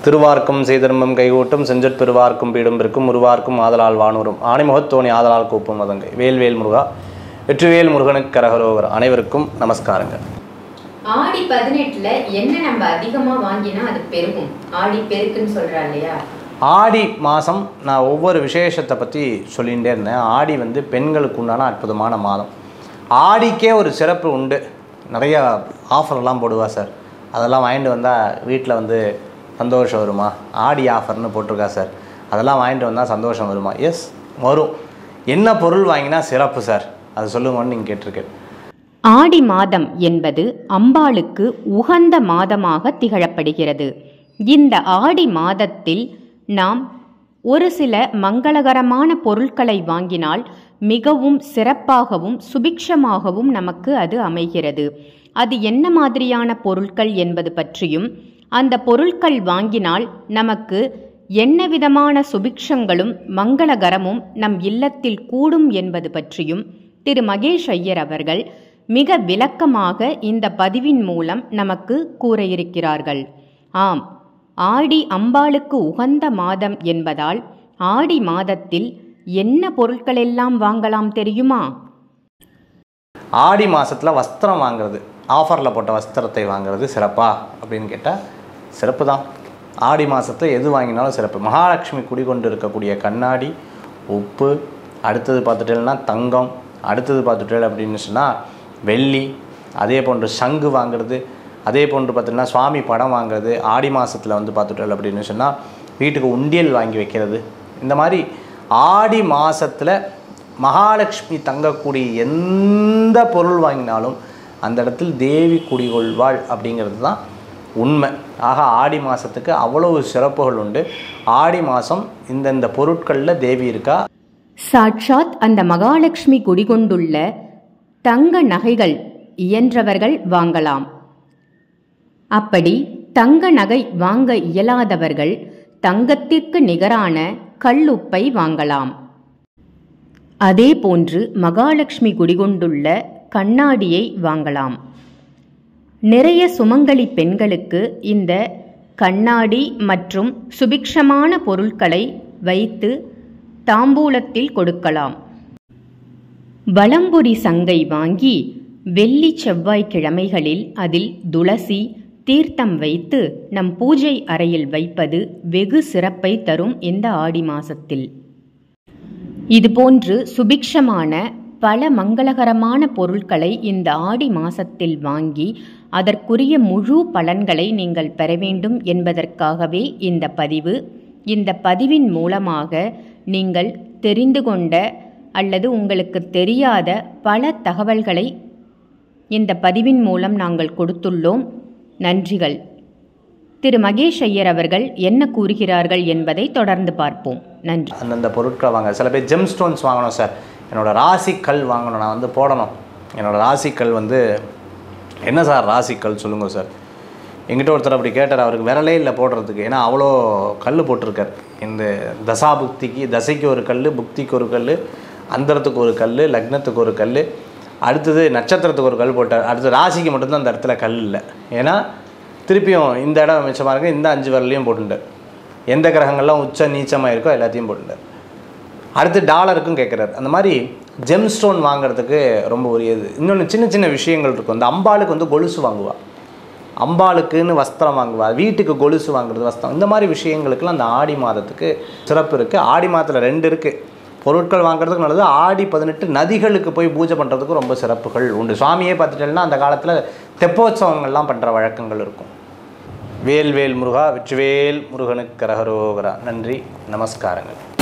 திருவார்க்கும் செய்தர்மம் கைகூட்டும் செஞ்சற் பெருவார்க்கும் பீடும் பெருக்கும் உருவார்க்கும் ஆதலால் வானூரும் ஆணிமுகத்தோணி ஆதலால் கூப்பும் மதங்கை வேல்வேல் முருகா வெற்றிவேல் முருகனுக்கு கரகரோகர் அனைவருக்கும் நமஸ்காரங்கள் ஆடி பதினெட்டுல என்ன நம்ம அதிகமா வாங்கினா அது பெருகும் ஆடி பெருக்குன்னு சொல்றா இல்லையா ஆடி மாதம் நான் ஒவ்வொரு விசேஷத்தை பற்றி சொல்லிகிட்டே இருந்தேன் ஆடி வந்து பெண்களுக்கு உண்டான அற்புதமான மாதம் ஆடிக்கே ஒரு சிறப்பு உண்டு நிறைய ஆஃபர்லாம் போடுவா சார் அதெல்லாம் வாங்கிட்டு வந்தால் வீட்டில் வந்து சந்தோஷம் வருமா ஆடி ஆஃபர்னு போட்டிருக்கா சார் அதெல்லாம் வாங்கிட்டு வந்தால் சந்தோஷம் வருமா எஸ் வரும் என்ன பொருள் வாங்கினா சிறப்பு சார் அது சொல்லுங்கன்னு நீங்கள் கேட்டிருக்கேன் ஆடி மாதம் என்பது அம்பாளுக்கு உகந்த மாதமாக திகழப்படுகிறது இந்த ஆடி மாதத்தில் நாம் ஒரு சில மங்களகரமான பொருட்களை வாங்கினால் மிகவும் சிறப்பாகவும் சுபிக்ஷமாகவும் நமக்கு அது அமைகிறது அது என்ன மாதிரியான பொருட்கள் என்பது பற்றியும் அந்த பொருட்கள் வாங்கினால் நமக்கு என்ன விதமான சுபிக்ஷங்களும் மங்களகரமும் நம் இல்லத்தில் கூடும் என்பது பற்றியும் திரு மகேஷ் ஐயர் அவர்கள் மிக விளக்கமாக இந்த பதிவின் மூலம் நமக்கு கூற இருக்கிறார்கள் ஆம் ஆடி அம்பாளுக்கு உகந்த மாதம் என்பதால் ஆடி மாதத்தில் என்ன பொருட்களெல்லாம் வாங்கலாம் தெரியுமா ஆடி மாதத்தில் வஸ்திரம் வாங்குறது ஆஃபரில் போட்ட வஸ்திரத்தை வாங்குறது சிறப்பா அப்படின்னு கேட்டால் சிறப்பு தான் ஆடி மாதத்தை எது வாங்கினாலும் சிறப்பு மகாலட்சுமி குடிகொண்டு இருக்கக்கூடிய கண்ணாடி உப்பு அடுத்தது பார்த்துட்டேன்னா தங்கம் அடுத்தது பார்த்துட்டேன் அப்படின்னு சொன்னால் வெள்ளி அதே போன்று சங்கு வாங்குறது அதே போன்று பார்த்தீங்கன்னா சுவாமி படம் வாங்குறது ஆடி மாதத்தில் வந்து பார்த்துட்டேன் அப்படின்னு சொன்னால் வீட்டுக்கு உண்டியல் வாங்கி வைக்கிறது இந்த மாதிரி ஆடி மாதத்தில் மகாலட்சுமி தங்கக்கூடிய எந்த பொருள் வாங்கினாலும் அந்த இடத்தில் தேவி குடிகொள்வாள் அப்படிங்கிறது தான் உண்மை ஆக ஆடி மாதத்துக்கு அவ்வளவு சிறப்புகள் உண்டு ஆடி மாதம் இந்தந்த பொருட்களில் தேவி இருக்கா சாட்சாத் அந்த மகாலட்சுமி குடிகொண்டுள்ள தங்க நகைகள் இயன்றவர்கள் வாங்கலாம் அப்படி தங்க நகை வாங்க இயலாதவர்கள் தங்கத்திற்கு நிகரான கல்லுப்பை வாங்கலாம் அதே போன்று மகாலட்சுமி குடிகொண்டுள்ள கண்ணாடியை வாங்கலாம் நிறைய சுமங்கலி பெண்களுக்கு இந்த கண்ணாடி மற்றும் சுபிக்ஷமான பொருட்களை வைத்து தாம்பூலத்தில் கொடுக்கலாம் வலம்புரி சங்கை வாங்கி வெள்ளி செவ்வாய் கிழமைகளில் அதில் துளசி தீர்த்தம் வைத்து நம் பூஜை அறையில் வைப்பது வெகு சிறப்பை தரும் இந்த ஆடி மாசத்தில் இதுபோன்று சுபிக்ஷமான பல மங்களகரமான பொருட்களை இந்த ஆடி மாசத்தில் வாங்கி அதற்குரிய முழு பலன்களை நீங்கள் பெற வேண்டும் என்பதற்காகவே இந்த பதிவு இந்த பதிவின் மூலமாக நீங்கள் தெரிந்து கொண்ட அல்லது உங்களுக்கு தெரியாத பல தகவல்களை இந்த பதிவின் மூலம் நாங்கள் கொடுத்துள்ளோம் நன்றிகள் திரு மகேஷ் ஐயர் அவர்கள் என்ன கூறுகிறார்கள் என்பதை தொடர்ந்து பார்ப்போம் நன்றி அந்தந்த பொருட்களை வாங்க சில பேர் ஜெம் ஸ்டோன்ஸ் வாங்கணும் சார் என்னோட ராசி கல் வாங்கணும் நான் வந்து போடணும் என்னோட ராசி கல் வந்து என்ன சார் ராசி கல் சொல்லுங்கள் சார் எங்கிட்ட ஒருத்தர் அப்படி கேட்டார் அவருக்கு விரலே இல்லை போடுறதுக்கு ஏன்னா அவ்வளோ கல் போட்டிருக்கார் இந்த தசா புக்திக்கு தசைக்கு ஒரு கல் புக்திக்கு ஒரு கல் அந்தரத்துக்கு ஒரு கல் லக்னத்துக்கு ஒரு கல் அடுத்தது நட்சத்திரத்துக்கு ஒரு கல் போட்டார் அடுத்து ராசிக்கு மட்டும்தான் அந்த இடத்துல கல் இல்லை ஏன்னா திருப்பியும் இந்த இடம் மிச்சமாக இருக்கு இந்த அஞ்சு விரலையும் போட்டுட்டார் எந்த கிரகங்கள்லாம் உச்ச நீச்சமாக இருக்கோ எல்லாத்தையும் போட்டுட்டார் அடுத்து டாலருக்கும் கேட்குறாரு அந்த மாதிரி ஜெம் ஸ்டோன் வாங்குறதுக்கு ரொம்ப உரியது இன்னொன்று சின்ன சின்ன விஷயங்கள் இருக்கும் இந்த அம்பாளுக்கு வந்து கொலுசு வாங்குவா அம்பாளுக்குன்னு வஸ்திரம் வாங்குவா வீட்டுக்கு கொலுசு வாங்குறது வஸ்திரம் இந்த மாதிரி விஷயங்களுக்கெல்லாம் அந்த ஆடி மாதத்துக்கு சிறப்பு இருக்குது ஆடி மாதத்தில் ரெண்டு இருக்குது பொருட்கள் வாங்குறதுக்கு நல்லது ஆடி பதினெட்டு நதிகளுக்கு போய் பூஜை பண்ணுறதுக்கு ரொம்ப சிறப்புகள் உண்டு சுவாமியே பார்த்துட்டேன்னா அந்த காலத்தில் தெப்போற்சவங்கள்லாம் பண்ணுற வழக்கங்கள் இருக்கும் வேல் வேல் முருகா வெற்றிவேல் முருகனுக்கு கரகரோகரா நன்றி நமஸ்காரங்கள்